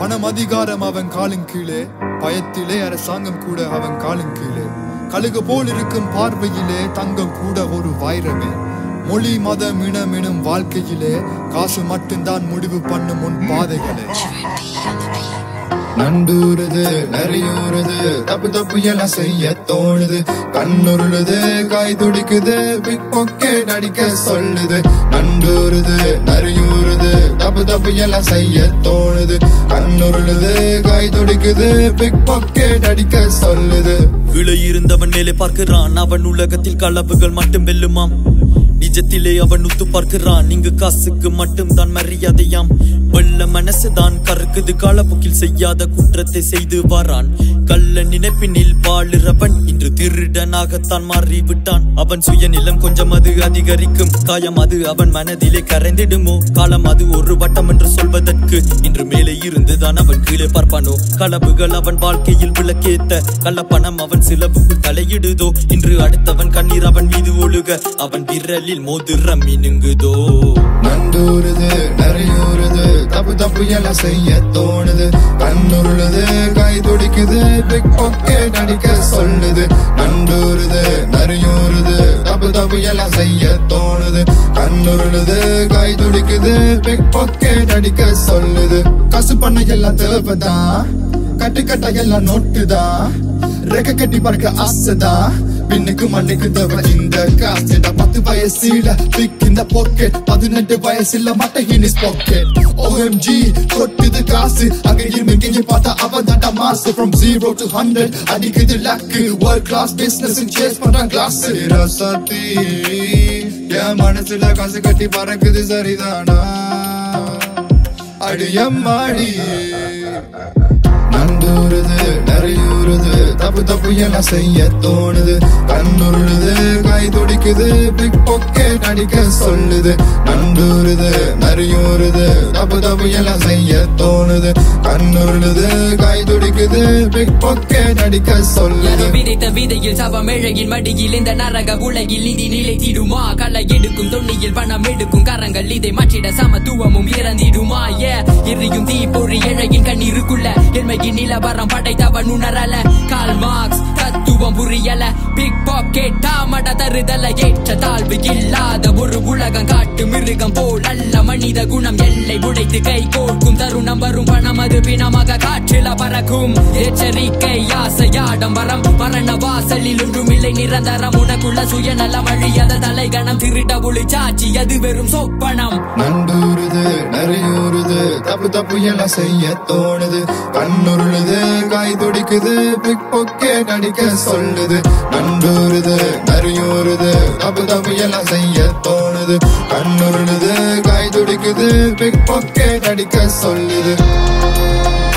பணம் அதிகாரம் அவன் காலின் கீழே பயத்திலே அரசாங்கம் கூட அவன் காலின் கீழே கழுகு போல் இருக்கும் பார்வையிலே தங்கம் கூட ஒரு வைரமே மொழி மதம் இனம் எனும் வாழ்க்கையிலே காசு மட்டும்தான் முடிவு பண்ணும் உன் பாதைகளே நண்டூறுது நரியூறுது தப்பு தப்பு எல்லாம் செய்ய தோணுது கண்ணுருளுது காய் துடிக்குது பிக் பாக்கெட் அடிக்க சொல்லுது நண்டூறுது நரியூறுது தப்பு தப்பு எல்லாம் செய்ய தோணுது கண்ணுருளுது காய் துடிக்குது பிக் பாக்கெட் அடிக்க சொல்லுது கீழே இருந்தவன் மேலே பார்க்கிறான் அவன் உலகத்தில் களவுகள் மட்டும் வெல்லுமாம் நிஜத்திலே அவன் உத்து பார்க்கிறான் இங்கு காசுக்கு மட்டும் தான் மரியாதையாம் வெள்ள மனசுதான் கருக்குது காலப்போக்கில் செய்யாத குற்றத்தை செய்து வாரான் கள்ள நினைப்பினில் வாழுறவன் இன்று திருடனாகத்தான் மாறிவிட்டான் அவன் சுயநிலம் கொஞ்சம் அது அதிகரிக்கும் காயம் அது அவன் மனதிலே கரைந்திடுமோ காலம் அது ஒரு வட்டம் என்று சொல்வதற்கு இன்று மேலே இருந்துதான் அவன் கீழே பார்ப்பானோ களவுகள் அவன் வாழ்க்கையில் விளக்கேத்த கள்ளப்பணம் அவன் சிலவுக்குள் தலையிடுதோ இன்று அடுத்தவன் கண்ணீர் அவன் மீது ஒழுக அவன் விரலில் மோதிரம் மினுங்குதோ நண்டூறுது நரியூறுது தப்பு தப்பு எல்லாம் செய்ய தோணுது கண்ணுருளுது கை துடிக்குது பிக் பாக்கெட் அடிக்க சொல்லுது நண்டூறுது நரியூறுது தப்பு தப்பு எல்லாம் செய்ய தோணுது கண்ணுருளுது கை துடிக்குது பிக் பாக்கெட் அடிக்க சொல்லுது காசு பண்ண எல்லாம் தேவைதான் கட்டு கட்ட எல்லாம் நோட்டுதான் ரெக்க கட்டி பார்க்க ஆசைதான் பின்னுக்கு மண்ணுக்கு தேவை இந்த காசுடா பத்து வயசுல பிக் இந்த பாக்கெட் பதினெட்டு வயசுல மட்ட இனிஸ் பாக்கெட் OMG கொட்டுது காசு அங்க இருந்து இங்க பார்த்தா அவன் தாண்டா மாசு from zero to hundred அடிக்குது luck world class business chase பண்றான் கிளாஸ் ரசத்தி என் மனசுல காசு கட்டி பறக்குது சரிதானா அடியம்மாடி நண்டூறுது நரியூறுது தப்பு தப்பு எல்லாம் செய்ய தோணுது கண்ணுருளுது கை துடிக்குது பிக் பாக்கெட் அடிக்க சொல்லுது நண்டூறுது நரியூறுது தப்பு தப்பு எல்லாம் செய்ய தோணுது கண்ணுருளுது கை துடிக்குது பிக் பாக்கெட் அடிக்க யாரோ சொல்லுது விதைத்த விதையில் சவம் ஏழையின் மடியில் இந்த நரக உலகில் நிதி நிலைத்திடுமா களை எடுக்கும் தொன்னியில் பணம் எடுக்கும் கரங்கள் இதை மாற்றிட சமத்துவமும் இறந்திடுமா ஏ எரியும் தீப்பொறி ஏழையின் கண்ணீருக்குள்ள என்மையின் நிலவரம் படைத்தவன் உணரல கால் மார்க்ஸ் தத்துவம் புரியல பிக் பாக்கெட் தாமட தருதல ஏற்ற தாழ்வு இல்லாத ஒரு உலகம் காட்டு மிருகம் போல் அல்ல மனித குணம் எல்லை உடைத்து கை கோர்க்கும் தருணம் வரும் பணம் அது பிணமாக காற்றில பறக்கும் எச்சரிக்கை ஆசை ஆடம்பரம் மரண வாசலில் ஒன்றும் இல்லை நிரந்தரம் உனக்குள்ள சுயநலம் அழியாத தலைகணம் திருட ஒளி சாட்சி அது வெறும் சொப்பனம் நண்டூறுது நரியூறுது தப்பு தப்பு எல்லாம் செய்ய தோணுது கண்ணுருளுது காய் துடிக்குது பிக் பாக்கெட் அடிக்க சொல்லுது நண்டூறுது நரியூறுது தப்பு தப்பு எல்லாம் செய்ய தோணுது கண்ணுருளுது காய் துடிக்குது பிக் பாக்கெட் அடிக்க சொல்லுது